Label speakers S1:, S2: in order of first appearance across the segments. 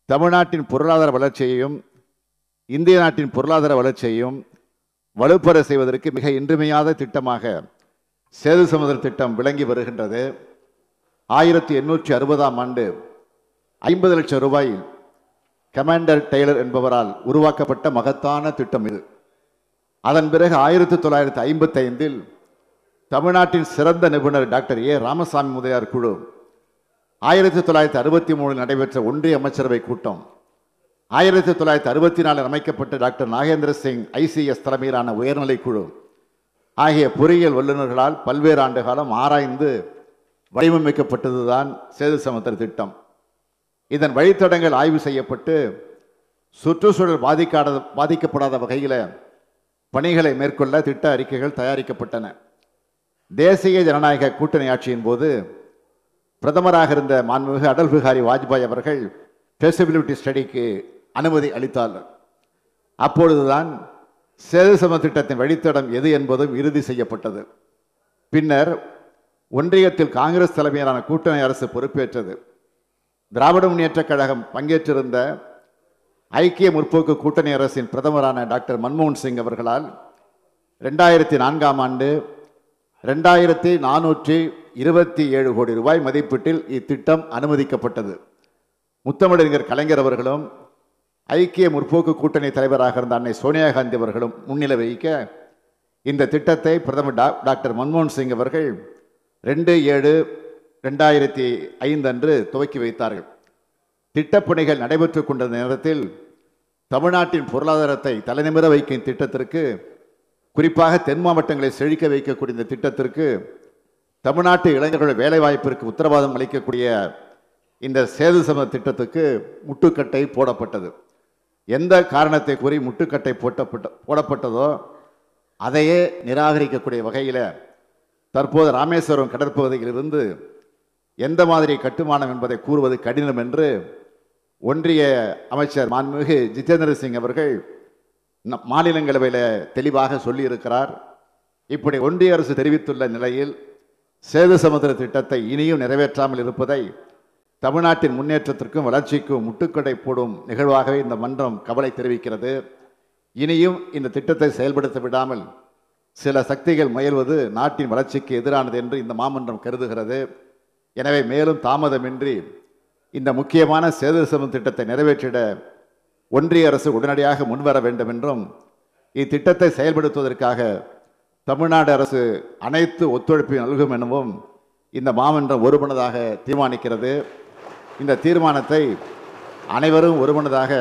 S1: தமிழ்நாட்டின் பொருளாதார வளர்ச்சியையும் இந்திய நாட்டின் பொருளாதார வளர்ச்சியையும் வலுப்பெற செய்வதற்கு மிக இன்றியமையாத திட்டமாக சேது சமுதிர திட்டம் விளங்கி வருகின்றது ஆயிரத்தி எண்ணூற்றி அறுபதாம் ஆண்டு ஐம்பது லட்சம் ரூபாயில் கமாண்டர் டெய்லர் என்பவரால் உருவாக்கப்பட்ட மகத்தான திட்டம் இது அதன் பிறகு ஆயிரத்தி தொள்ளாயிரத்தி ஐம்பத்தைந்தில் தமிழ்நாட்டின் சிறந்த நிபுணர் டாக்டர் ஏ ராமசாமி முதலியார் குழு ஆயிரத்தி தொள்ளாயிரத்தி அறுபத்தி மூணில் நடைபெற்ற ஒன்றிய அமைச்சரவை கூட்டம் ஆயிரத்தி தொள்ளாயிரத்தி அறுபத்தி நாலில் அமைக்கப்பட்ட டாக்டர் நாகேந்திர சிங் ஐசிஎஸ் தலைமையிலான உயர்நிலை குழு ஆகிய பொறியியல் வல்லுநர்களால் பல்வேறு ஆண்டு காலம் ஆராய்ந்து வடிவமைக்கப்பட்டதுதான் சேது சமுத்திர திட்டம் இதன் வழித்தடங்கள் ஆய்வு செய்யப்பட்டு சுற்றுச்சூழல் பாதிக்காத பாதிக்கப்படாத வகையில் பணிகளை மேற்கொள்ள திட்ட அறிக்கைகள் தயாரிக்கப்பட்டன தேசிய ஜனநாயக கூட்டணி ஆட்சியின் போது பிரதமராக இருந்த மாண்புமிகு அடல் பிகாரி வாஜ்பாய் அவர்கள் ஃபெசிபிலிட்டி ஸ்டடிக்கு அனுமதி அளித்தார் அப்பொழுதுதான் சேது சம திட்டத்தின் வழித்தடம் எது என்பதும் இறுதி செய்யப்பட்டது பின்னர் ஒன்றியத்தில் காங்கிரஸ் தலைமையிலான கூட்டணி அரசு பொறுப்பேற்றது திராவிட முன்னேற்றக் கழகம் பங்கேற்றிருந்த ஐக்கிய முற்போக்கு கூட்டணி அரசின் பிரதமரான டாக்டர் மன்மோகன் சிங் அவர்களால் ரெண்டாயிரத்தி நான்காம் ஆண்டு ரெண்டாயிரத்தி நானூற்றி இருபத்தி ஏழு கோடி ரூபாய் மதிப்பீட்டில் இத்திட்டம் அனுமதிக்கப்பட்டது முத்தமிழறிஞர் கலைஞர் அவர்களும் ஐக்கிய முற்போக்கு கூட்டணி தலைவராக இருந்த அன்னை சோனியா காந்தி அவர்களும் முன்னிலை வகிக்க இந்த திட்டத்தை பிரதமர் டா டாக்டர் மன்மோகன் சிங் அவர்கள் ரெண்டு ஏழு ரெண்டாயிரத்தி ஐந்து அன்று துவக்கி வைத்தார்கள் திட்டப்பணிகள் நடைபெற்று கொண்ட நேரத்தில் தமிழ்நாட்டின் பொருளாதாரத்தை தலைநிமிர வைக்கும் திட்டத்திற்கு குறிப்பாக தென் மாவட்டங்களை செழிக்க வைக்கக்கூடிய இந்த திட்டத்திற்கு தமிழ்நாட்டு இளைஞர்கள் வேலைவாய்ப்பிற்கு உத்தரவாதம் அளிக்கக்கூடிய இந்த சேது சம திட்டத்துக்கு முட்டுக்கட்டை போடப்பட்டது எந்த காரணத்தை கூறி முட்டுக்கட்டை போட்டப்பட்ட போடப்பட்டதோ அதையே நிராகரிக்கக்கூடிய வகையில் தற்போது ராமேஸ்வரம் கடற்பகுதியிலிருந்து எந்த மாதிரி கட்டுமானம் என்பதை கூறுவது கடினம் என்று ஒன்றிய அமைச்சர் மாண்புமிகு ஜிதேந்திர சிங் அவர்கள் ந- மாநிலங்களவையில் தெளிவாக சொல்லியிருக்கிறார் இப்படி ஒன்றிய அரசு தெரிவித்துள்ள நிலையில் சேது சமுத்திர திட்டத்தை இனியும் நிறைவேற்றாமல் இருப்பதை தமிழ்நாட்டின் முன்னேற்றத்திற்கும் வளர்ச்சிக்கும் முட்டுக்கடை போடும் நிகழ்வாகவே இந்த மன்றம் கவலை தெரிவிக்கிறது இனியும் இந்த திட்டத்தை செயல்படுத்த விடாமல் சில சக்திகள் முயல்வது நாட்டின் வளர்ச்சிக்கு எதிரானது என்று இந்த மாமன்றம் கருதுகிறது எனவே மேலும் தாமதமின்றி இந்த முக்கியமான சேது சமம் திட்டத்தை நிறைவேற்றிட ஒன்றிய அரசு உடனடியாக முன்வர வேண்டும் என்றும் இத்திட்டத்தை செயல்படுத்துவதற்காக தமிழ்நாடு அரசு அனைத்து ஒத்துழைப்பையும் நல்கும் எனவும் இந்த மாமன்றம் ஒருமனதாக தீர்மானிக்கிறது இந்த தீர்மானத்தை அனைவரும் ஒருமனதாக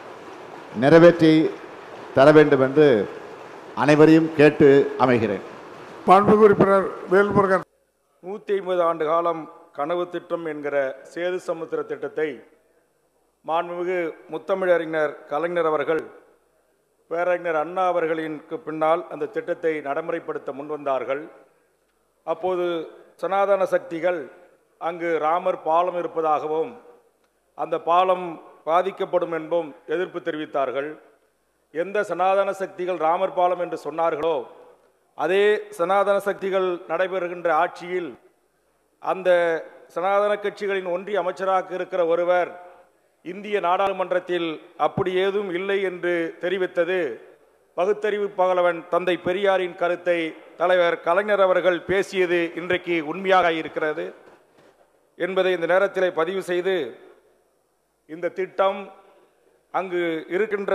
S1: நிறைவேற்றி தர வேண்டும் என்று அனைவரையும் கேட்டு அமைகிறேன்
S2: மாண்புமிகு உறுப்பினர் வேல்முருகன்
S3: நூற்றி ஐம்பது ஆண்டு காலம் கனவு திட்டம் என்கிற சேது சமுத்திர திட்டத்தை மாண்புமிகு முத்தமிழறிஞர் கலைஞர் அவர்கள் பேரறிஞர் அண்ணா அவர்களின்க்கு பின்னால் அந்த திட்டத்தை நடைமுறைப்படுத்த முன்வந்தார்கள் அப்போது சனாதன சக்திகள் அங்கு ராமர் பாலம் இருப்பதாகவும் அந்த பாலம் பாதிக்கப்படும் என்பும் எதிர்ப்பு தெரிவித்தார்கள் எந்த சனாதன சக்திகள் ராமர் பாலம் என்று சொன்னார்களோ அதே சனாதன சக்திகள் நடைபெறுகின்ற ஆட்சியில் அந்த சனாதன கட்சிகளின் ஒன்றிய அமைச்சராக இருக்கிற ஒருவர் இந்திய நாடாளுமன்றத்தில் அப்படி ஏதும் இல்லை என்று தெரிவித்தது பகுத்தறிவு பகலவன் தந்தை பெரியாரின் கருத்தை தலைவர் கலைஞர் அவர்கள் பேசியது இன்றைக்கு உண்மையாக இருக்கிறது என்பதை இந்த நேரத்தில் பதிவு செய்து இந்த திட்டம் அங்கு இருக்கின்ற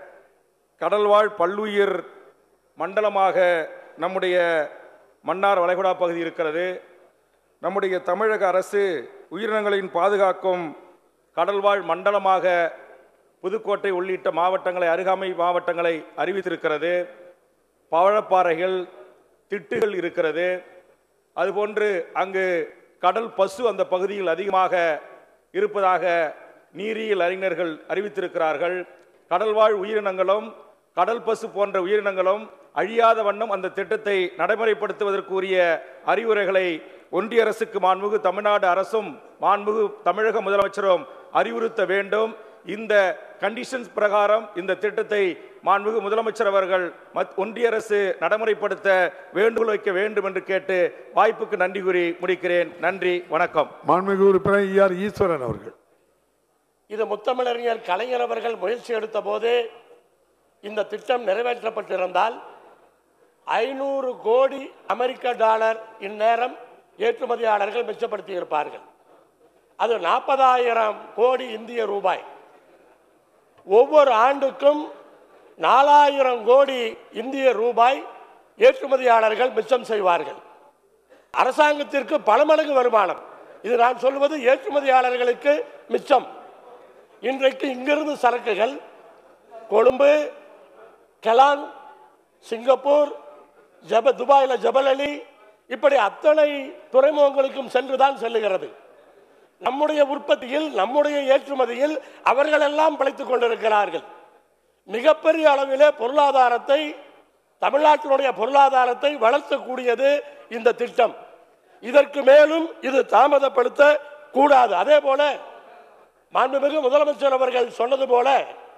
S3: கடல்வாழ் பல்லுயிர் மண்டலமாக நம்முடைய மன்னார் வளைகுடா பகுதி இருக்கிறது நம்முடைய தமிழக அரசு உயிரினங்களின் பாதுகாக்கும் கடல்வாழ் மண்டலமாக புதுக்கோட்டை உள்ளிட்ட மாவட்டங்களை அருகாமை மாவட்டங்களை அறிவித்திருக்கிறது பவழப்பாறைகள் திட்டுகள் இருக்கிறது அதுபோன்று அங்கு கடல் பசு அந்த பகுதியில் அதிகமாக இருப்பதாக நீரியல் அறிஞர்கள் அறிவித்திருக்கிறார்கள் கடல்வாழ் உயிரினங்களும் கடல் பசு போன்ற உயிரினங்களும் அழியாத வண்ணம் அந்த திட்டத்தை நடைமுறைப்படுத்துவதற்குரிய அறிவுரைகளை ஒன்றிய அரசுக்கு மாண்புமிகு தமிழ்நாடு அரசும் மாண்புமிகு தமிழக முதலமைச்சரும் அறிவுறுத்த வேண்டும் இந்த கண்டிஷன்ஸ் பிரகாரம் இந்த திட்டத்தை மாண்புமிகு முதலமைச்சர் அவர்கள் மத்- ஒன்றிய அரசு நடைமுறைப்படுத்த வேண்டுகோள் வைக்க வேண்டும் என்று கேட்டு வாய்ப்புக்கு நன்றி கூறி முடிக்கிறேன் நன்றி வணக்கம்
S2: மாண்புமிகு உறுப்பினர் ஈஆர் ஈஸ்வரன் அவர்கள்
S4: இது முத்தமிழறிஞர் கலைஞர் அவர்கள் முயற்சி எடுத்த போது இந்த திட்டம் நிறைவேற்றப்பட்டிருந்தால் ஐநூறு கோடி அமெரிக்க டாலர் இந்நேரம் ஏற்றுமதியாளர்கள் மிச்சப்படுத்தி இருப்பார்கள் அது நாற்பதாயிரம் கோடி இந்திய ரூபாய் ஒவ்வொரு ஆண்டுக்கும் நாலாயிரம் கோடி இந்திய ரூபாய் ஏற்றுமதியாளர்கள் மிச்சம் செய்வார்கள் அரசாங்கத்திற்கு பல மடங்கு வருமானம் இது நான் சொல்வது ஏற்றுமதியாளர்களுக்கு மிச்சம் இன்றைக்கு இங்கிருந்து சரக்குகள் கொழும்பு கெலாங் சிங்கப்பூர் ஜப துபாயில் ஜபல் அலி இப்படி அத்தனை துறைமுகங்களுக்கும் சென்றுதான் செல்லுகிறது நம்முடைய உற்பத்தியில் நம்முடைய ஏற்றுமதியில் அவர்களெல்லாம் பிழைத்துக் கொண்டிருக்கிறார்கள் மிகப்பெரிய அளவிலே பொருளாதாரத்தை தமிழ்நாட்டினுடைய பொருளாதாரத்தை வளர்த்தக்கூடியது இந்த திட்டம் இதற்கு மேலும் இது தாமதப்படுத்த கூடாது அதே போல மாண்புமிகு முதலமைச்சர் அவர்கள் சொன்னது போல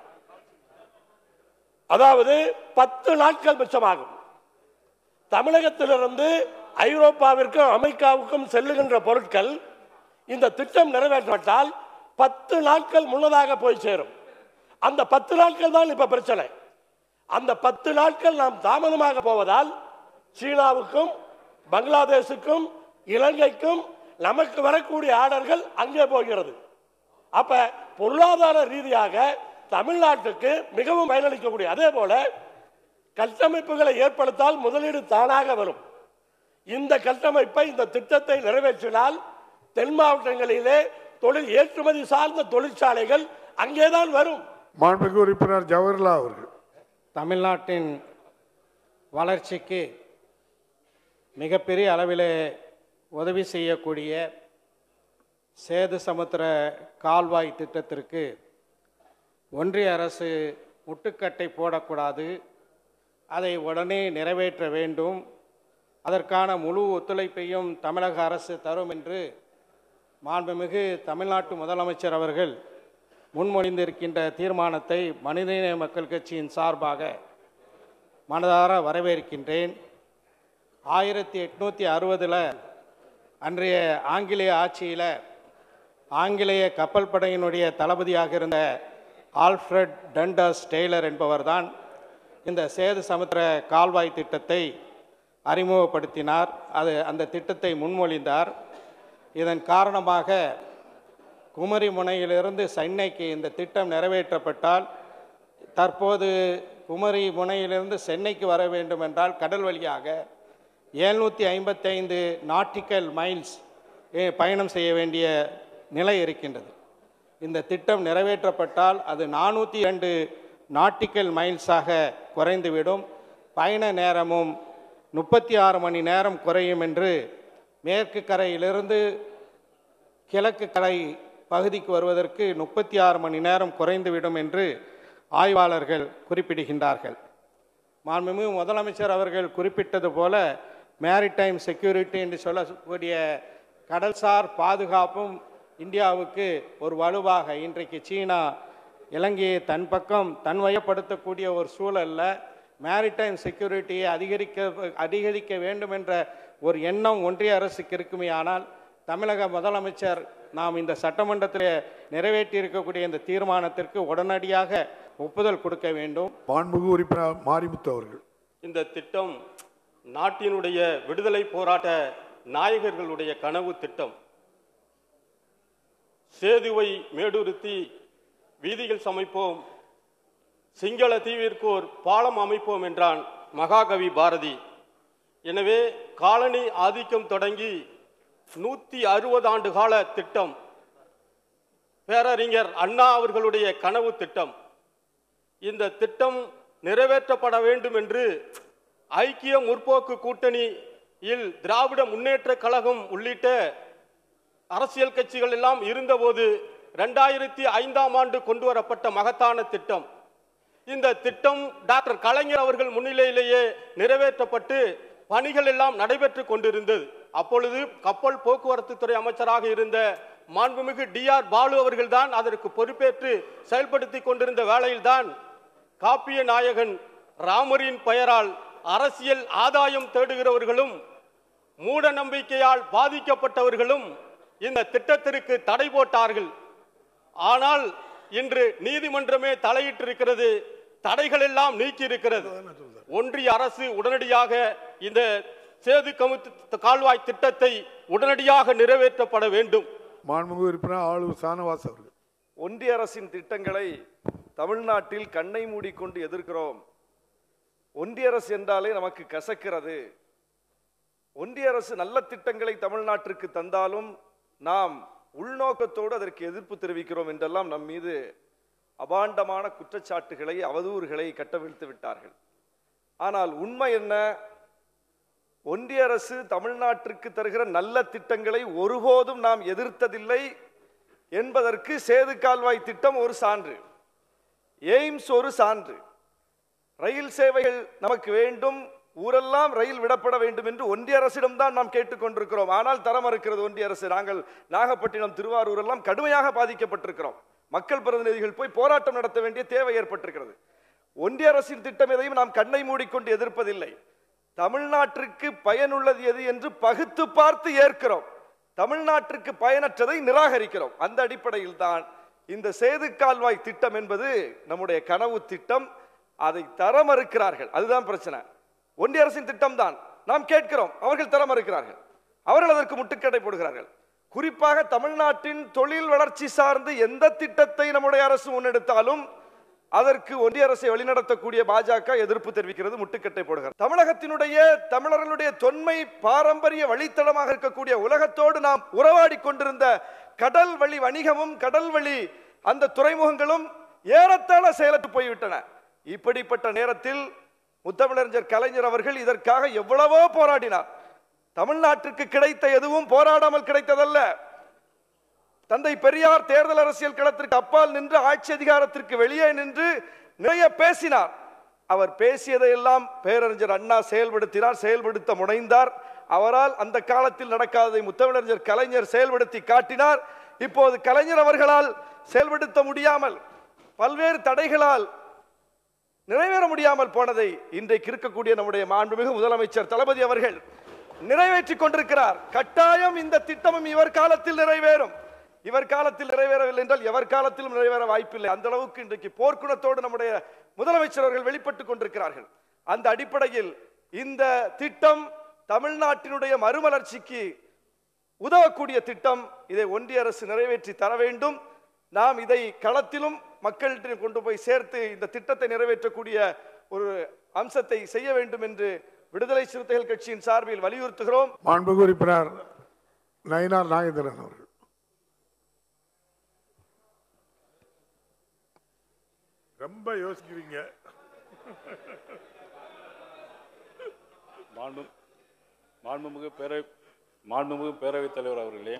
S4: அதாவது பத்து நாட்கள் மிச்சமாகும் தமிழகத்திலிருந்து ஐரோப்பாவிற்கும் அமெரிக்காவுக்கும் செல்லுகின்ற பொருட்கள் இந்த திட்டம் நிறைவேற்றப்பட்டால் பத்து நாட்கள் முன்னதாக போய் சேரும் அந்த பத்து நாட்கள் தான் இப்ப பிரச்சனை அந்த பத்து நாட்கள் நாம் தாமதமாக போவதால் சீனாவுக்கும் பங்களாதேஷுக்கும் இலங்கைக்கும் நமக்கு வரக்கூடிய ஆர்டர்கள் அங்கே போகிறது அப்ப பொருளாதார ரீதியாக தமிழ்நாட்டுக்கு மிகவும் பயனளிக்கக்கூடிய அதே போல கட்டமைப்புகளை ஏற்படுத்தால் முதலீடு தானாக வரும் இந்த கட்டமைப்பை இந்த திட்டத்தை நிறைவேற்றினால் தென் மாவட்டங்களிலே தொழில் ஏற்றுமதி சார்ந்த தொழிற்சாலைகள் அங்கேதான் வரும்
S2: மாண்புமிகு உறுப்பினர் ஜவஹர்லால் அவர்கள்
S5: தமிழ்நாட்டின் வளர்ச்சிக்கு மிகப்பெரிய அளவிலே உதவி செய்யக்கூடிய சேது சமுத்திர கால்வாய் திட்டத்திற்கு ஒன்றிய அரசு முட்டுக்கட்டை போடக்கூடாது அதை உடனே நிறைவேற்ற வேண்டும் அதற்கான முழு ஒத்துழைப்பையும் தமிழக அரசு தரும் என்று மாண்புமிகு தமிழ்நாட்டு முதலமைச்சர் அவர்கள் முன்மொழிந்திருக்கின்ற தீர்மானத்தை மனிதநேய மக்கள் கட்சியின் சார்பாக மனதார வரவேற்கின்றேன் ஆயிரத்தி எட்நூற்றி அறுபதில் அன்றைய ஆங்கிலேய ஆட்சியில் ஆங்கிலேய கப்பல் படையினுடைய தளபதியாக இருந்த ஆல்ஃப்ரட் டண்டஸ் டெய்லர் என்பவர்தான் இந்த சேது சமுத்திர கால்வாய் திட்டத்தை அறிமுகப்படுத்தினார் அது அந்த திட்டத்தை முன்மொழிந்தார் இதன் காரணமாக குமரி முனையிலிருந்து சென்னைக்கு இந்த திட்டம் நிறைவேற்றப்பட்டால் தற்போது குமரி முனையிலிருந்து சென்னைக்கு வர வேண்டும் என்றால் கடல் வழியாக எழுநூற்றி ஐம்பத்தைந்து நாட்டிக்கல் மைல்ஸ் பயணம் செய்ய வேண்டிய நிலை இருக்கின்றது இந்த திட்டம் நிறைவேற்றப்பட்டால் அது நானூற்றி ரெண்டு நாட்டிக்கல் மைல்ஸாக குறைந்துவிடும் பயண நேரமும் முப்பத்தி ஆறு மணி நேரம் குறையும் என்று மேற்கு கரையிலிருந்து கிழக்கு கரை பகுதிக்கு வருவதற்கு முப்பத்தி ஆறு மணி நேரம் குறைந்துவிடும் என்று ஆய்வாளர்கள் குறிப்பிடுகின்றார்கள் மாண்புமிகு முதலமைச்சர் அவர்கள் குறிப்பிட்டது போல மேரிடைம் செக்யூரிட்டி என்று சொல்லக்கூடிய கடல்சார் பாதுகாப்பும் இந்தியாவுக்கு ஒரு வலுவாக இன்றைக்கு சீனா இலங்கையை தன் பக்கம் தன்வயப்படுத்தக்கூடிய ஒரு சூழல்ல மேரிடைம் செக்யூரிட்டியை அதிகரிக்க அதிகரிக்க வேண்டும் என்ற ஒரு எண்ணம் ஒன்றிய அரசுக்கு இருக்குமே ஆனால் தமிழக முதலமைச்சர் நாம் இந்த சட்டமன்றத்தில் நிறைவேற்றி இருக்கக்கூடிய இந்த தீர்மானத்திற்கு உடனடியாக ஒப்புதல் கொடுக்க வேண்டும்
S2: மாண்புமிகு உறுப்பினர் மாரிமுத்து அவர்கள்
S6: இந்த திட்டம் நாட்டினுடைய விடுதலை போராட்ட நாயகர்களுடைய கனவு திட்டம் சேதுவை மேடுறுத்தி வீதிகள் சமைப்போம் சிங்கள தீவிற்கு ஒரு பாலம் அமைப்போம் என்றான் மகாகவி பாரதி எனவே காலனி ஆதிக்கம் தொடங்கி நூற்றி அறுபது ஆண்டு கால திட்டம் பேரறிஞர் அண்ணா அவர்களுடைய கனவு திட்டம் இந்த திட்டம் நிறைவேற்றப்பட வேண்டும் என்று ஐக்கிய முற்போக்கு கூட்டணியில் திராவிட முன்னேற்ற கழகம் உள்ளிட்ட அரசியல் கட்சிகள் எல்லாம் இருந்தபோது ரெண்டாயிரத்தி ஐந்தாம் ஆண்டு கொண்டு வரப்பட்ட மகத்தான திட்டம் இந்த திட்டம் டாக்டர் கலைஞர் அவர்கள் முன்னிலையிலேயே நிறைவேற்றப்பட்டு பணிகள் எல்லாம் நடைபெற்று கொண்டிருந்தது அப்பொழுது கப்பல் போக்குவரத்து துறை அமைச்சராக இருந்த மாண்புமிகு டி ஆர் பாலு அவர்கள்தான் அதற்கு பொறுப்பேற்று செயல்படுத்தி கொண்டிருந்த வேளையில்தான் காப்பிய நாயகன் ராமரின் பெயரால் அரசியல் ஆதாயம் தேடுகிறவர்களும் மூட நம்பிக்கையால் பாதிக்கப்பட்டவர்களும் இந்த திட்டத்திற்கு தடை போட்டார்கள் ஆனால் இன்று நீதிமன்றமே தலையிட்டிருக்கிறது தடைகள் எல்லாம் நீக்கி இருக்கிறது ஒன்றிய அரசு உடனடியாக இந்த சேது கமுத்து கால்வாய் திட்டத்தை உடனடியாக நிறைவேற்றப்பட வேண்டும்
S2: மாண்புமிகு உறுப்பினர் ஆளுநர் சானவாஸ் அவர்கள்
S3: ஒன்றிய அரசின் திட்டங்களை தமிழ்நாட்டில் கண்ணை மூடிக்கொண்டு எதிர்க்கிறோம் ஒன்றிய அரசு என்றாலே நமக்கு கசக்கிறது ஒன்றிய அரசு நல்ல திட்டங்களை தமிழ்நாட்டிற்கு தந்தாலும் நாம் உள்நோக்கத்தோடு அதற்கு எதிர்ப்பு தெரிவிக்கிறோம் என்றெல்லாம் நம் மீது அபாண்டமான குற்றச்சாட்டுகளை அவதூறுகளை கட்டவிழ்த்து விட்டார்கள் ஆனால் உண்மை என்ன ஒன்றிய அரசு தமிழ்நாட்டிற்கு தருகிற நல்ல திட்டங்களை ஒருபோதும் நாம் எதிர்த்ததில்லை என்பதற்கு சேது கால்வாய் திட்டம் ஒரு சான்று எய்ம்ஸ் ஒரு சான்று ரயில் சேவைகள் நமக்கு வேண்டும் ஊரெல்லாம் ரயில் விடப்பட வேண்டும் என்று ஒன்றிய அரசிடம்தான் நாம் கேட்டுக்கொண்டிருக்கிறோம் ஆனால் தர மறுக்கிறது ஒன்றிய அரசு நாங்கள் நாகப்பட்டினம் திருவாரூர் எல்லாம் கடுமையாக பாதிக்கப்பட்டிருக்கிறோம் மக்கள் பிரதிநிதிகள் போய் போராட்டம் நடத்த வேண்டிய தேவை ஏற்பட்டிருக்கிறது ஒன்றிய அரசின் திட்டம் எதையும் நாம் கண்ணை மூடிக்கொண்டு எதிர்ப்பதில்லை தமிழ்நாட்டிற்கு பயனுள்ளது எது என்று பகுத்து பார்த்து ஏற்கிறோம் தமிழ்நாட்டிற்கு பயனற்றதை நிராகரிக்கிறோம் அந்த அடிப்படையில் தான் இந்த சேது கால்வாய் திட்டம் என்பது நம்முடைய கனவு திட்டம் அதை தர மறுக்கிறார்கள் அதுதான் பிரச்சனை ஒன்றிய அரசின் திட்டம் தான் நாம் கேட்கிறோம் அவர்கள் தர மறுக்கிறார்கள் அவர்கள் அதற்கு முட்டுக்கட்டை போடுகிறார்கள் குறிப்பாக தமிழ்நாட்டின் தொழில் வளர்ச்சி சார்ந்து எந்த திட்டத்தை நம்முடைய அரசு முன்னெடுத்தாலும் அதற்கு ஒன்றிய அரசை வழிநடத்தக்கூடிய பாஜக எதிர்ப்பு தெரிவிக்கிறது முட்டுக்கட்டை போடுகிறது தமிழகத்தினுடைய தமிழர்களுடைய தொன்மை பாரம்பரிய வழித்தடமாக இருக்கக்கூடிய உலகத்தோடு நாம் உறவாடி கொண்டிருந்த கடல் வழி வணிகமும் கடல் வழி அந்த துறைமுகங்களும் ஏறத்தாழ செயலற்று போய்விட்டன இப்படிப்பட்ட நேரத்தில் முத்தமிழறிஞர் கலைஞர் அவர்கள் இதற்காக எவ்வளவோ போராடினார் தமிழ்நாட்டிற்கு கிடைத்த எதுவும் போராடாமல் கிடைத்ததல்ல தந்தை பெரியார் தேர்தல் அரசியல் களத்திற்கு அப்பால் நின்று ஆட்சி அதிகாரத்திற்கு வெளியே நின்று நிறைய பேசினார் அவர் பேசியதையெல்லாம் பேரறிஞர் அண்ணா செயல்படுத்தினார் செயல்படுத்த முனைந்தார் அவரால் அந்த காலத்தில் நடக்காததை முத்தமிழறிஞர் கலைஞர் செயல்படுத்தி காட்டினார் இப்போது கலைஞர் அவர்களால் செயல்படுத்த முடியாமல் பல்வேறு தடைகளால் நிறைவேற முடியாமல் போனதை இன்றைக்கு இருக்கக்கூடிய நம்முடைய மாண்புமிகு முதலமைச்சர் தளபதி அவர்கள் நிறைவேற்றிக் கொண்டிருக்கிறார் கட்டாயம் இந்த திட்டமும் இவர் காலத்தில் நிறைவேறும் இவர் காலத்தில் நிறைவேறவில்லை என்றால் எவர் காலத்திலும் நிறைவேற வாய்ப்பில்லை அந்த அளவுக்கு இன்றைக்கு போர்க்குணத்தோடு நம்முடைய முதலமைச்சர் அவர்கள் வெளிப்பட்டுக் கொண்டிருக்கிறார்கள் அந்த அடிப்படையில் இந்த திட்டம் தமிழ்நாட்டினுடைய மறுமலர்ச்சிக்கு உதவக்கூடிய திட்டம் இதை ஒன்றிய அரசு நிறைவேற்றி தர வேண்டும் நாம் இதை களத்திலும் மக்கள்கிட்ட கொண்டு போய் சேர்த்து இந்த திட்டத்தை நிறைவேற்றக்கூடிய ஒரு அம்சத்தை செய்ய வேண்டும் என்று விடுதலை சிறுத்தைகள் கட்சியின் சார்பில் வலியுறுத்துகிறோம்
S2: மாண்புமிகு உறுப்பினர் நயினார் நாகேந்திரன் அவர்கள் ரொம்ப யோசிக்கிறீங்க
S7: மாண்பு மாண்புமிகு பேரவை மாண்புமிகு பேரவைத் தலைவர் அவர்களே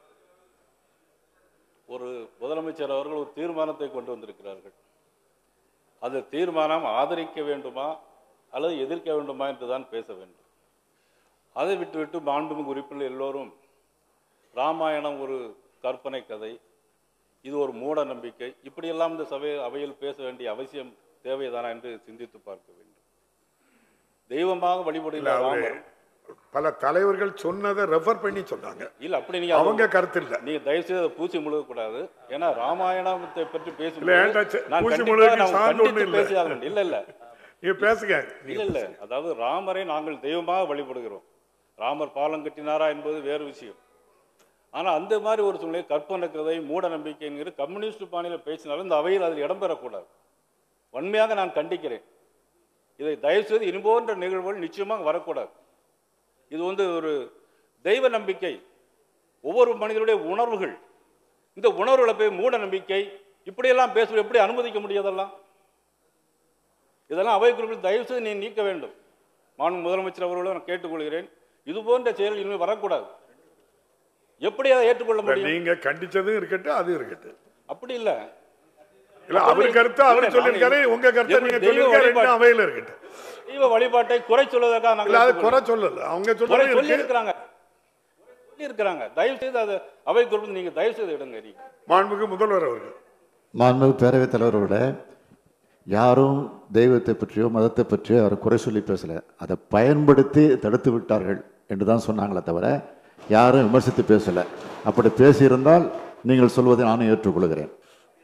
S7: ஒரு முதலமைச்சர் அவர்கள் ஒரு தீர்மானத்தை கொண்டு வந்திருக்கிறார்கள் அந்த தீர்மானம் ஆதரிக்க வேண்டுமா அல்லது எதிர்க்க வேண்டுமா என்று தான் பேச வேண்டும் அதை விட்டுவிட்டு மாண்புமிகு உறுப்பினர் எல்லோரும் ராமாயணம் ஒரு கற்பனை கதை இது ஒரு மூட நம்பிக்கை இப்படியெல்லாம் இந்த சபை அவையில் பேச வேண்டிய அவசியம் தேவைதானா என்று சிந்தித்து பார்க்க வேண்டும் தெய்வமாக
S2: இல்ல
S7: வழிபடுகிற
S2: அவரு
S7: ராமர்
S2: பல தலைவர்கள் சொன்னதை ரெஃபர் பண்ணி சொன்னாங்க
S7: இல்ல அப்படி நீங்க
S2: அவங்க
S7: அது-
S2: கருத்து இல்ல
S7: நீங்க தயவு செய்து அதை பூசி முழுக கூடாது ஏன்னா ராமாயணத்தை பற்றி
S2: இல்ல,
S7: பேசும்போது
S2: ஏன்டா சே-
S7: நான்
S2: பூசி
S7: கண்டிப்பா
S2: முழுகுக்கு
S7: நான்
S2: சான்று
S7: கண்டித்து
S2: ஒண்ணும் இல்ல.
S7: பேசியாக வேண்டும். இல்ல இல்ல
S2: நீங்க பேசுங்க
S7: இல்ல இல்ல அதாவது ராமரை நாங்கள் தெய்வமாக வழிபடுகிறோம் ராமர் பாலம் கட்டினாரா என்பது வேறு விஷயம் ஆனா அந்த மாதிரி ஒரு சூழ்நிலை கற்பனை கதை மூட நம்பிக்கைங்கிற கம்யூனிஸ்ட் பாணியில பேசினாலும் இந்த அவையில் அதில் இடம்பெறக்கூடாது வன்மையாக நான் கண்டிக்கிறேன் இதை தயவு செய்து இனி போன்ற நிகழ்வுகள் நிச்சயமாக வரக்கூடாது இது வந்து ஒரு தெய்வ நம்பிக்கை ஒவ்வொரு மனிதனுடைய உணர்வுகள் இந்த உணர்வுகளை போய் மூட நம்பிக்கை இப்படியெல்லாம் பேசுவது எப்படி அனுமதிக்க முடியாதெல்லாம் இதெல்லாம் அவை குறிப்பில் தயவு செய்து நீ நீக்க வேண்டும் மாண்பு முதலமைச்சர் அவர்களும் நான் கேட்டுக்கொள்கிறேன் இது போன்ற செயல் இனிமேல் வரக்கூடாது எப்படி அதை ஏற்றுக்கொள்ள
S2: இல்ல,
S7: முடியும்
S2: நீங்க கண்டிச்சதும் இருக்கட்டும் அது இருக்கட்டும்
S7: அப்படி இல்ல
S2: இல்ல அவர் கருத்து அவர்
S7: இல்ல,
S2: சொல்லியிருக்காரு
S7: நாங்க
S2: உங்க கருத்தை
S7: எப்படி
S2: நீங்க
S7: தெய்வ
S2: சொல்லியிருக்காரு ரெண்டும்
S7: வழிபாடு-
S2: அவையில இருக்கட்டும்
S7: தெய்வ வழிபாட்டை குறை சொல்வதற்காக
S2: இல்ல அது
S7: நாங்கள்
S2: குறை சொல்லல அவங்க
S7: குறை
S2: சொல்றது
S7: சொல்லி
S2: இருக்கு
S7: இருக்கிறாங்க சொல்லி இருக்கிறாங்க தயவு செய்து அதை அவை குறிப்பில் நீங்க தயவு செய்து இடங்க நீங்க
S2: மாண்புமிகு முதல்வர் அவர்கள்
S1: மாண்புமிகு பேரவைத் தலைவரோட யாரும் தெய்வத்தை பற்றியோ மதத்தை பற்றியோ அவர் குறை சொல்லி பேசல அதை பயன்படுத்தி தடுத்து விட்டார்கள் என்று தான் சொன்னாங்களே தவிர யாரும் விமர்சித்து பேசல அப்படி பேசியிருந்தால் நீங்கள் சொல்வதை நானும் ஏற்றுக்கொள்கிறேன்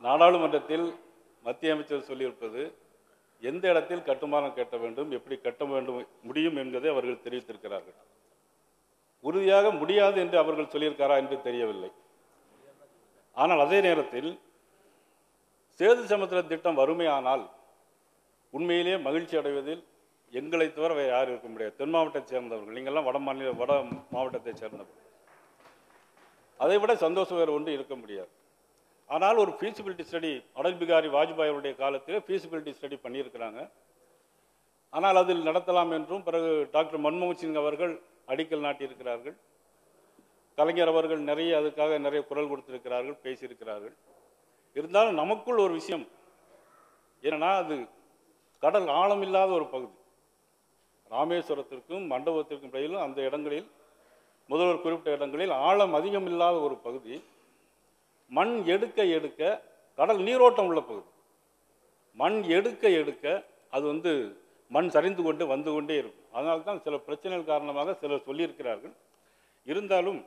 S7: நாடாளுமன்றத்தில் மத்திய அமைச்சர் சொல்லியிருப்பது எந்த இடத்தில் கட்டுமானம் கட்ட வேண்டும் எப்படி கட்ட வேண்டும் முடியும் என்பதை அவர்கள் தெரிவித்திருக்கிறார்கள் உறுதியாக முடியாது என்று அவர்கள் சொல்லியிருக்காரா என்று தெரியவில்லை ஆனால் அதே நேரத்தில் சேது சமுத்திர திட்டம் வறுமையானால் உண்மையிலேயே மகிழ்ச்சி அடைவதில் எங்களை தவிர வேறு யாரும் இருக்க முடியாது தென் மாவட்டத்தைச் சேர்ந்தவர்கள் நீங்கள்லாம் வட மாநில வட மாவட்டத்தைச் சேர்ந்தவர்கள் அதை விட சந்தோஷம் வேறு ஒன்று இருக்க முடியாது ஆனால் ஒரு ஃபீசிபிலிட்டி ஸ்டடி அடல் பிகாரி வாஜ்பாய் அவருடைய காலத்தில் ஃபீசிபிலிட்டி ஸ்டடி பண்ணியிருக்கிறாங்க ஆனால் அதில் நடத்தலாம் என்றும் பிறகு டாக்டர் மன்மோகன் சிங் அவர்கள் அடிக்கல் நாட்டியிருக்கிறார்கள் கலைஞர் அவர்கள் நிறைய அதுக்காக நிறைய குரல் கொடுத்திருக்கிறார்கள் பேசியிருக்கிறார்கள் இருந்தாலும் நமக்குள் ஒரு விஷயம் ஏன்னா அது கடல் ஆழம் இல்லாத ஒரு பகுதி ராமேஸ்வரத்திற்கும் மண்டபத்திற்கும் இடையிலும் அந்த இடங்களில் முதல்வர் குறிப்பிட்ட இடங்களில் ஆழம் அதிகம் இல்லாத ஒரு பகுதி மண் எடுக்க எடுக்க கடல் நீரோட்டம் உள்ள பகுதி மண் எடுக்க எடுக்க அது வந்து மண் சரிந்து கொண்டு வந்து கொண்டே இருக்கும் அதனால தான் சில பிரச்சனைகள் காரணமாக சிலர் சொல்லியிருக்கிறார்கள் இருந்தாலும்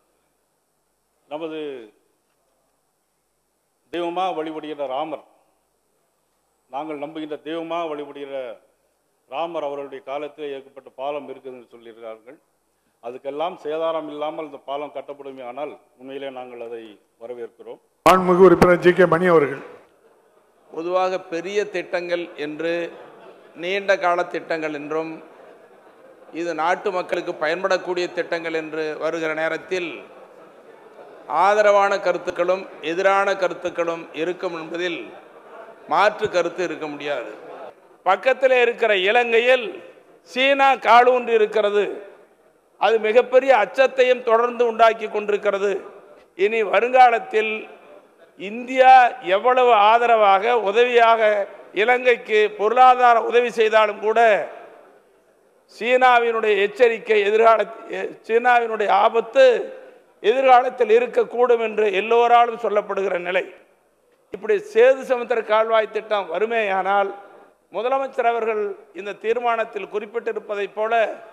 S7: நமது தெய்வமாக வழிபடுகிற ராமர் நாங்கள் நம்புகின்ற தெய்வமாக வழிபடுகிற ராமர் அவர்களுடைய காலத்தில் ஏற்பட்ட பாலம் இருக்குதுன்னு சொல்லியிருக்கிறார்கள் அதுக்கெல்லாம் சேதாரம் இல்லாமல் இந்த பாலம் கட்டப்படுமே ஆனால் உண்மையிலே நாங்கள் அதை வரவேற்கிறோம்
S2: மாண்புமிகு உறுப்பினர் ஜி கே மணி அவர்கள்
S8: பொதுவாக பெரிய திட்டங்கள் என்று நீண்ட கால திட்டங்கள் என்றும் இது நாட்டு மக்களுக்கு பயன்படக்கூடிய திட்டங்கள் என்று வருகிற நேரத்தில் ஆதரவான கருத்துக்களும் எதிரான கருத்துக்களும் இருக்கும் என்பதில் மாற்று கருத்து இருக்க முடியாது பக்கத்தில் இருக்கிற இலங்கையில் சீனா காலூன்றி இருக்கிறது அது மிகப்பெரிய அச்சத்தையும் தொடர்ந்து உண்டாக்கி கொண்டிருக்கிறது இனி வருங்காலத்தில் இந்தியா எவ்வளவு ஆதரவாக உதவியாக இலங்கைக்கு பொருளாதார உதவி செய்தாலும் கூட சீனாவினுடைய எச்சரிக்கை எதிர்கால சீனாவினுடைய ஆபத்து எதிர்காலத்தில் இருக்கக்கூடும் என்று எல்லோராலும் சொல்லப்படுகிற நிலை இப்படி சேது சமுத்திர கால்வாய் திட்டம் வறுமையானால் முதலமைச்சர் அவர்கள் இந்த தீர்மானத்தில் குறிப்பிட்டிருப்பதைப் போல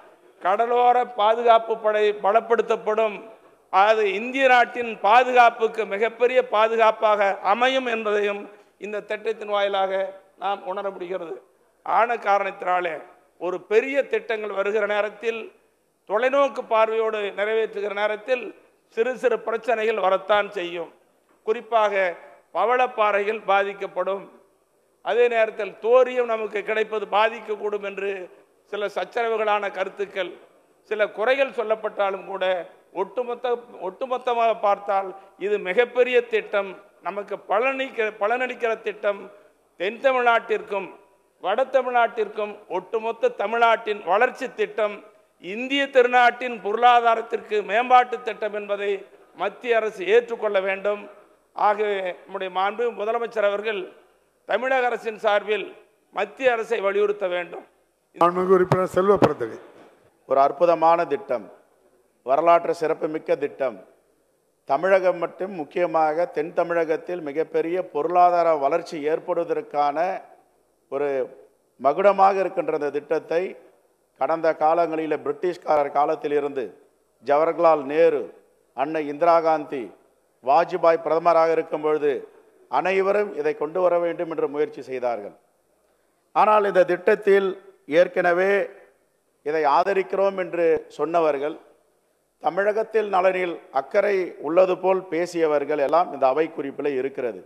S8: கடலோர பாதுகாப்பு படை பலப்படுத்தப்படும் அது இந்திய நாட்டின் பாதுகாப்புக்கு மிகப்பெரிய பாதுகாப்பாக அமையும் என்பதையும் இந்த திட்டத்தின் வாயிலாக நாம் உணர முடிகிறது ஆன காரணத்தினாலே ஒரு பெரிய திட்டங்கள் வருகிற நேரத்தில் தொலைநோக்கு பார்வையோடு நிறைவேற்றுகிற நேரத்தில் சிறு சிறு பிரச்சனைகள் வரத்தான் செய்யும் குறிப்பாக பவளப்பாறைகள் பாதிக்கப்படும் அதே நேரத்தில் தோரியம் நமக்கு கிடைப்பது பாதிக்கக்கூடும் என்று சில சச்சரவுகளான கருத்துக்கள் சில குறைகள் சொல்லப்பட்டாலும் கூட ஒட்டுமொத்த ஒட்டுமொத்தமாக பார்த்தால் இது மிகப்பெரிய திட்டம் நமக்கு பலனிக்க பலனளிக்கிற திட்டம் தென் தமிழ்நாட்டிற்கும் வட தமிழ்நாட்டிற்கும் ஒட்டுமொத்த தமிழ்நாட்டின் வளர்ச்சி திட்டம் இந்திய திருநாட்டின் பொருளாதாரத்திற்கு மேம்பாட்டு திட்டம் என்பதை மத்திய அரசு ஏற்றுக்கொள்ள வேண்டும் ஆகவே நம்முடைய மாண்பு முதலமைச்சர் அவர்கள் தமிழக அரசின் சார்பில் மத்திய அரசை வலியுறுத்த வேண்டும்
S2: மாண்புமிகு உறுப்பினர் செல்வ பிறந்தகை
S9: ஒரு அற்புதமான திட்டம் வரலாற்று சிறப்புமிக்க திட்டம் தமிழகம் மட்டும் முக்கியமாக தென் தமிழகத்தில் மிகப்பெரிய பொருளாதார வளர்ச்சி ஏற்படுவதற்கான ஒரு மகுடமாக இருக்கின்ற இந்த திட்டத்தை கடந்த காலங்களில் பிரிட்டிஷ்காரர் காலத்திலிருந்து ஜவஹர்லால் நேரு அன்னை இந்திரா காந்தி வாஜ்பாய் பிரதமராக இருக்கும் பொழுது அனைவரும் இதை கொண்டு வர வேண்டும் என்று முயற்சி செய்தார்கள் ஆனால் இந்த திட்டத்தில் ஏற்கனவே இதை ஆதரிக்கிறோம் என்று சொன்னவர்கள் தமிழகத்தில் நலனில் அக்கறை உள்ளது போல் பேசியவர்கள் எல்லாம் இந்த அவை குறிப்பில் இருக்கிறது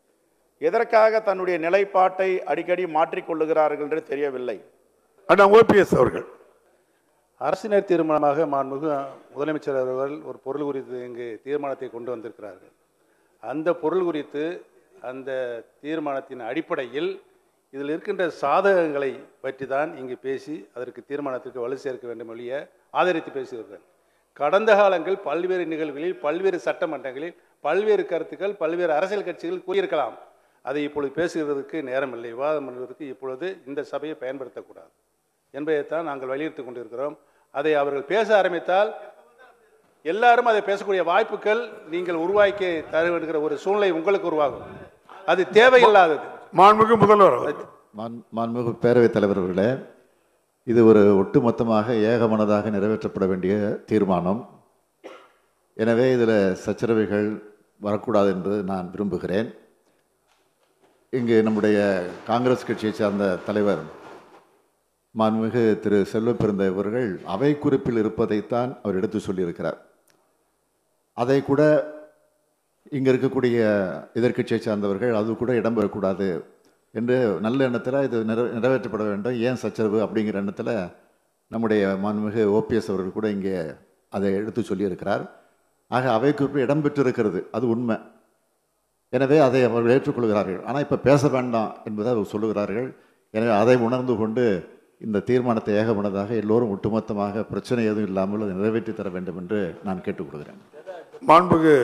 S9: எதற்காக தன்னுடைய நிலைப்பாட்டை அடிக்கடி மாற்றிக்கொள்ளுகிறார்கள் என்று தெரியவில்லை
S2: அண்ணா ஓபிஎஸ் அவர்கள்
S10: அரசினர் தீர்மானமாக மாண்புமிகு முதலமைச்சர் அவர்கள் ஒரு பொருள் குறித்து இங்கு தீர்மானத்தை கொண்டு வந்திருக்கிறார்கள் அந்த பொருள் குறித்து அந்த தீர்மானத்தின் அடிப்படையில் இதில் இருக்கின்ற சாதகங்களை பற்றி தான் இங்கு பேசி அதற்கு தீர்மானத்திற்கு வலு சேர்க்க வேண்டும் ஒழிய ஆதரித்து பேசுகிறார்கள் கடந்த காலங்கள் பல்வேறு நிகழ்வுகளில் பல்வேறு சட்டமன்றங்களில் பல்வேறு கருத்துக்கள் பல்வேறு அரசியல் கட்சிகள் கூறியிருக்கலாம் அதை இப்பொழுது பேசுகிறதுக்கு நேரமில்லை விவாதம் பண்ணுவதற்கு இப்பொழுது இந்த சபையை பயன்படுத்தக்கூடாது என்பதைத்தான் நாங்கள் வலியுறுத்தி கொண்டிருக்கிறோம் அதை அவர்கள் பேச ஆரம்பித்தால் எல்லாரும் அதை பேசக்கூடிய வாய்ப்புகள் நீங்கள் உருவாக்கி தர வேண்டுகிற ஒரு சூழ்நிலை உங்களுக்கு உருவாகும் அது தேவையில்லாதது
S2: மாண்புமிகு முதல்வர் அவர்கள்
S1: மாண்- மாண்புமிகு பேரவைத் தலைவர் அவர்களே இது ஒரு ஒட்டுமொத்தமாக ஏகமனதாக நிறைவேற்றப்பட வேண்டிய தீர்மானம் எனவே இதில் சச்சரவுகள் வரக்கூடாது என்று நான் விரும்புகிறேன் இங்கு நம்முடைய காங்கிரஸ் கட்சியை சார்ந்த தலைவர் மாண்புமிகு திரு செல்வப்பெருந்த அவர்கள் அவை குறிப்பில் இருப்பதைத்தான் அவர் எடுத்து சொல்லியிருக்கிறார் அதை கூட இங்கே இருக்கக்கூடிய எதிர்க்கட்சியை சார்ந்தவர்கள் அது கூட இடம்பெறக்கூடாது என்று நல்ல எண்ணத்தில் இது நிற நிறைவேற்றப்பட வேண்டும் ஏன் சச்சரவு அப்படிங்கிற எண்ணத்தில் நம்முடைய மாண்புமிகு ஓபிஎஸ் அவர்கள் கூட இங்கே அதை எடுத்து சொல்லியிருக்கிறார் ஆக அவை குறிப்பு இடம்பெற்றிருக்கிறது அது உண்மை எனவே அதை அவர்கள் ஏற்றுக்கொள்கிறார்கள் ஆனால் இப்போ பேச வேண்டாம் என்பதை அவர் சொல்லுகிறார்கள் எனவே அதை உணர்ந்து கொண்டு இந்த தீர்மானத்தை ஏகமனதாக எல்லோரும் ஒட்டுமொத்தமாக பிரச்சனை எதுவும் இல்லாமல் அதை நிறைவேற்றி தர வேண்டும் என்று நான் கேட்டுக்கொள்கிறேன்
S2: மாண்புக்கு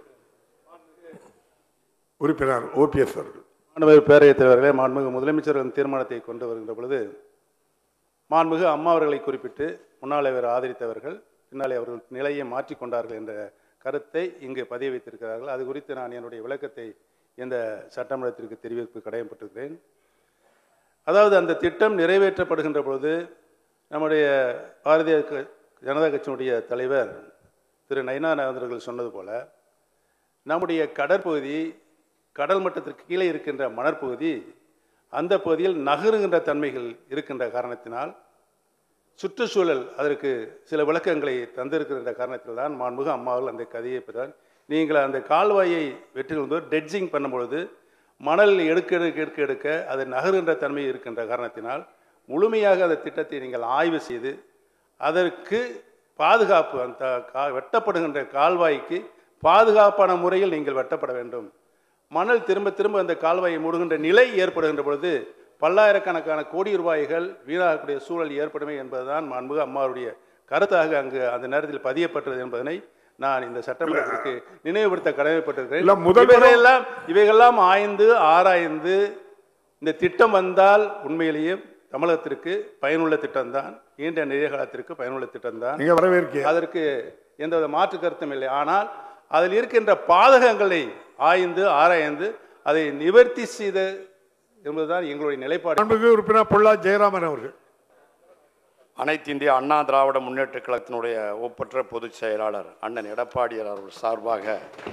S2: உறுப்பினர் ஓபிஎஸ் அவர்கள்
S10: மாண்புமிகு பேரவைத் தலைவர்களே மாண்புமிகு முதலமைச்சர்கள் தீர்மானத்தை கொண்டு வருகின்ற பொழுது மாண்புமிகு அம்மா அவர்களை குறிப்பிட்டு முன்னாலே அவர் ஆதரித்தவர்கள் பின்னாலே அவர்கள் நிலையை மாற்றிக் கொண்டார்கள் என்ற கருத்தை இங்கு பதிய வைத்திருக்கிறார்கள் அது குறித்து நான் என்னுடைய விளக்கத்தை இந்த சட்டமன்றத்திற்கு தெரிவிப்பு கடமைப்பட்டிருக்கிறேன் அதாவது அந்த திட்டம் நிறைவேற்றப்படுகின்ற பொழுது நம்முடைய பாரதிய க- ஜனதா கட்சியினுடைய தலைவர் திரு நயினா அவர்கள் சொன்னது போல நம்முடைய கடற்பகுதி கடல் மட்டத்திற்கு கீழே இருக்கின்ற மணற்பகுதி அந்த பகுதியில் நகருகின்ற தன்மைகள் இருக்கின்ற காரணத்தினால் சுற்றுச்சூழல் அதற்கு சில விளக்கங்களை தந்திருக்கின்ற காரணத்தில் தான் மாண்புமிகு அம்மாவில் அந்த கதையை பெற்றார் நீங்கள் அந்த கால்வாயை வெற்றி கொண்டு டெட்ஜிங் பண்ணும்பொழுது மணல் எடுக்க எடுக்க எடுக்க எடுக்க அது நகருகின்ற தன்மை இருக்கின்ற காரணத்தினால் முழுமையாக அந்த திட்டத்தை நீங்கள் ஆய்வு செய்து அதற்கு பாதுகாப்பு அந்த கா வெட்டப்படுகின்ற கால்வாய்க்கு பாதுகாப்பான முறையில் நீங்கள் வெட்டப்பட வேண்டும் மணல் திரும்ப திரும்ப அந்த கால்வாயை மூடுகின்ற நிலை ஏற்படுகின்ற பொழுது பல்லாயிரக்கணக்கான கோடி ரூபாய்கள் வீணாகக்கூடிய சூழல் ஏற்படுமே என்பதுதான் மாண்புக அம்மாவுடைய கருத்தாக அங்கு அந்த நேரத்தில் பதியப்பட்டது என்பதனை நான் இந்த சட்டமன்றத்திற்கு நினைவுபடுத்த
S2: இல்ல,
S10: கடமைப்பட்டிருக்கிறேன்
S2: முதல்வரும்
S10: இவைகளெல்லாம் இவைகளெல்லாம் ஆய்ந்து ஆராய்ந்து இந்த திட்டம் வந்தால் உண்மையிலேயே தமிழகத்திற்கு பயனுள்ள திட்டம்தான் நீண்ட நிறைய காலத்திற்கு பயனுள்ள திட்டம்தான்
S2: நீங்க வரவேற்க
S10: அதற்கு எந்தவித மாற்று கருத்தும் இல்லை ஆனால் அதில் இருக்கின்ற பாதகங்களை ஆய்ந்து ஆராய்ந்து அதை நிவர்த்தி செய்த என்பதுதான் எங்களுடைய நிலைப்பாடு
S2: மாண்புக்கு உறுப்பினர் பொல்லா ஜெயராமன் அவர்கள்
S11: அனைத்து இந்திய அண்ணா திராவிட முன்னேற்ற கழகத்தினுடைய ஒப்பற்ற பொதுச் செயலாளர் அண்ணன் எடப்பாடியார் அவர்கள் சார்பாக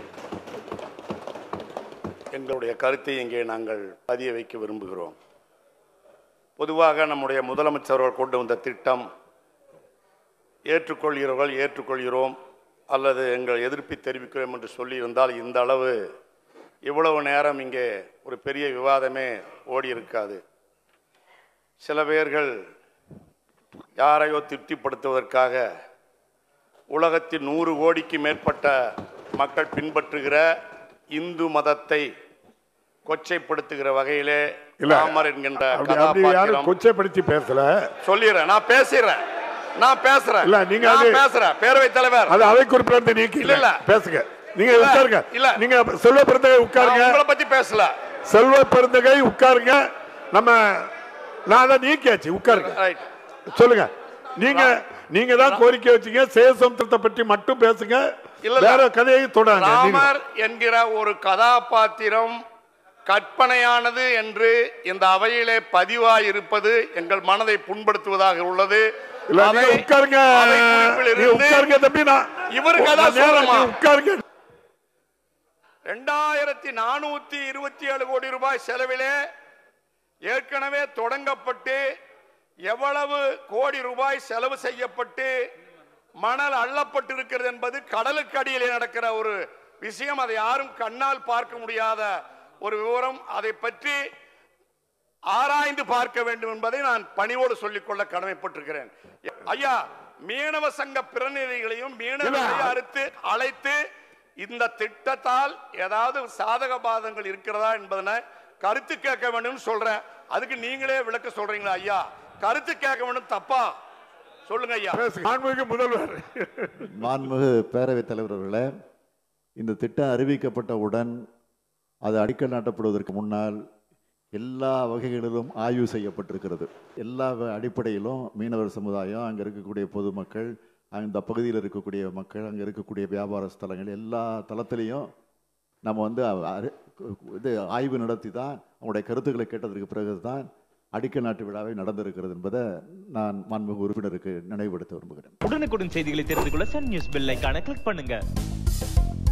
S11: எங்களுடைய கருத்தை இங்கே நாங்கள் பதிய வைக்க விரும்புகிறோம் பொதுவாக நம்முடைய முதலமைச்சர் அவர்கள் கொண்டு வந்த திட்டம் ஏற்றுக்கொள்கிறவர்கள் ஏற்றுக்கொள்கிறோம் அல்லது எங்கள் எதிர்ப்பை தெரிவிக்கிறோம் என்று சொல்லியிருந்தால் இந்த அளவு இவ்வளவு நேரம் இங்கே ஒரு பெரிய விவாதமே ஓடி இருக்காது சில பேர்கள் யாரையோ திருப்திப்படுத்துவதற்காக உலகத்தின் நூறு கோடிக்கு மேற்பட்ட மக்கள் பின்பற்றுகிற இந்து மதத்தை கொச்சைப்படுத்துகிற வகையிலே
S2: இல்ல,
S11: ராமர் என்கின்ற
S2: அப்படி அப்படி யாரும்
S11: கதாபாத்திரம்
S2: கொச்சைப்படுத்தி பேசல
S11: சொல்லிடுறேன் நான் பேசிடுறேன் நான் பேசுறேன்
S2: இல்ல, நீங்க
S11: நான்
S2: அது-
S11: பேசுறேன் பேரவைத் தலைவர்
S2: அது அவை குறிப்பிலிருந்து நீக்கி
S11: இல்ல, இல்ல.
S2: பேசுங்க நீங்க
S11: இல்ல,
S2: உட்காருங்க
S11: இல்ல.
S2: நீங்க செல்வ பெருந்தகை
S11: நான்
S2: உட்காருங்க
S11: உங்களை பத்தி பேசல
S2: செல்வ பெருந்தகை உட்காருங்க நம்ம நான் அதை நீக்கியாச்சு உட்காருங்க
S11: ரைட்
S2: சொல்லுங்க நீங்க நீங்க தான் கோரிக்கை வச்சீங்க சேசமுத்திரத்தை பற்றி மட்டும் பேசுங்க
S11: இல்ல, இல்ல.
S2: வேற கதையை தொடாங்க நீங்க.
S11: ராமர் என்கிற ஒரு கதாபாத்திரம் கற்பனையானது என்று இந்த அவையிலே பதிவாயிருப்பது எங்கள் மனதை புண்படுத்துவதாக உள்ளது
S2: இல்ல நீங்க
S11: அதை
S2: உட்காருங்க
S11: அவை குறிப்பில்
S2: நீங்க
S11: இருந்து
S2: உட்காருங்க தம்பி நான்
S11: இவருக்கு
S2: நான்
S11: அதான்
S2: நேரா
S11: சொல்லணுமா?
S2: நீங்க உட்காருங்க
S11: ரெண்டாயிரத்தி நானூத்தி இருபத்தி ஏழு கோடி ரூபாய் செலவிலே ஏற்கனவே தொடங்கப்பட்டு எவ்வளவு கோடி ரூபாய் செலவு செய்யப்பட்டு மணல் அள்ளப்பட்டிருக்கிறது என்பது கடலுக்கு அடியிலே நடக்கிற ஒரு விஷயம் அதை யாரும் கண்ணால் பார்க்க முடியாத ஒரு விவரம் அதை பற்றி ஆராய்ந்து பார்க்க வேண்டும் என்பதை நான் பணிவோடு சொல்லிக்கொள்ள கடமைப்பட்டிருக்கிறேன் ஐயா மீனவ சங்க பிரதிநிதிகளையும் மீனவர்களை அறுத்து அழைத்து இந்த திட்டத்தால் ஏதாவது சாதக பாதங்கள் இருக்கிறதா என்பதனை கருத்து கேட்க வேண்டும் சொல்றேன் அதுக்கு நீங்களே விளக்க சொல்றீங்களா ஐயா கருத்து கேட்க வேண்டும் தப்பா சொல்லுங்க ஐயா
S2: பேசுங்க மாண்புமிகு முதல்வர்
S1: மாண்புமிகு பேரவைத் தலைவர் அவர்களே இந்த திட்டம் அறிவிக்கப்பட்டவுடன் அது அடிக்கல் நாட்டப்படுவதற்கு முன்னால் எல்லா வகைகளிலும் ஆய்வு செய்யப்பட்டிருக்கிறது எல்லா வ- அடிப்படையிலும் மீனவர் சமுதாயம் அங்கே இருக்கக்கூடிய பொதுமக்கள் அந்த பகுதியில் இருக்கக்கூடிய மக்கள் அங்கே இருக்கக்கூடிய வியாபார ஸ்தலங்கள் எல்லா தளத்திலையும் நம்ம வந்து அ- அரு- இது ஆய்வு நடத்தி தான் அவங்களுடைய கருத்துக்களை கேட்டதற்கு பிறகு தான் அடிக்கல் நாட்டு விழாவை நடந்திருக்கிறது என்பதை நான் மாண்புமிகு உறுப்பினருக்கு நினைவுபடுத்த விரும்புகிறேன்
S12: உடனுக்குடன் செய்திகளை தெரிந்து கொள்ள சன் நியூஸ் பெல் ஐகானை கிளிக் பண்ணுங்க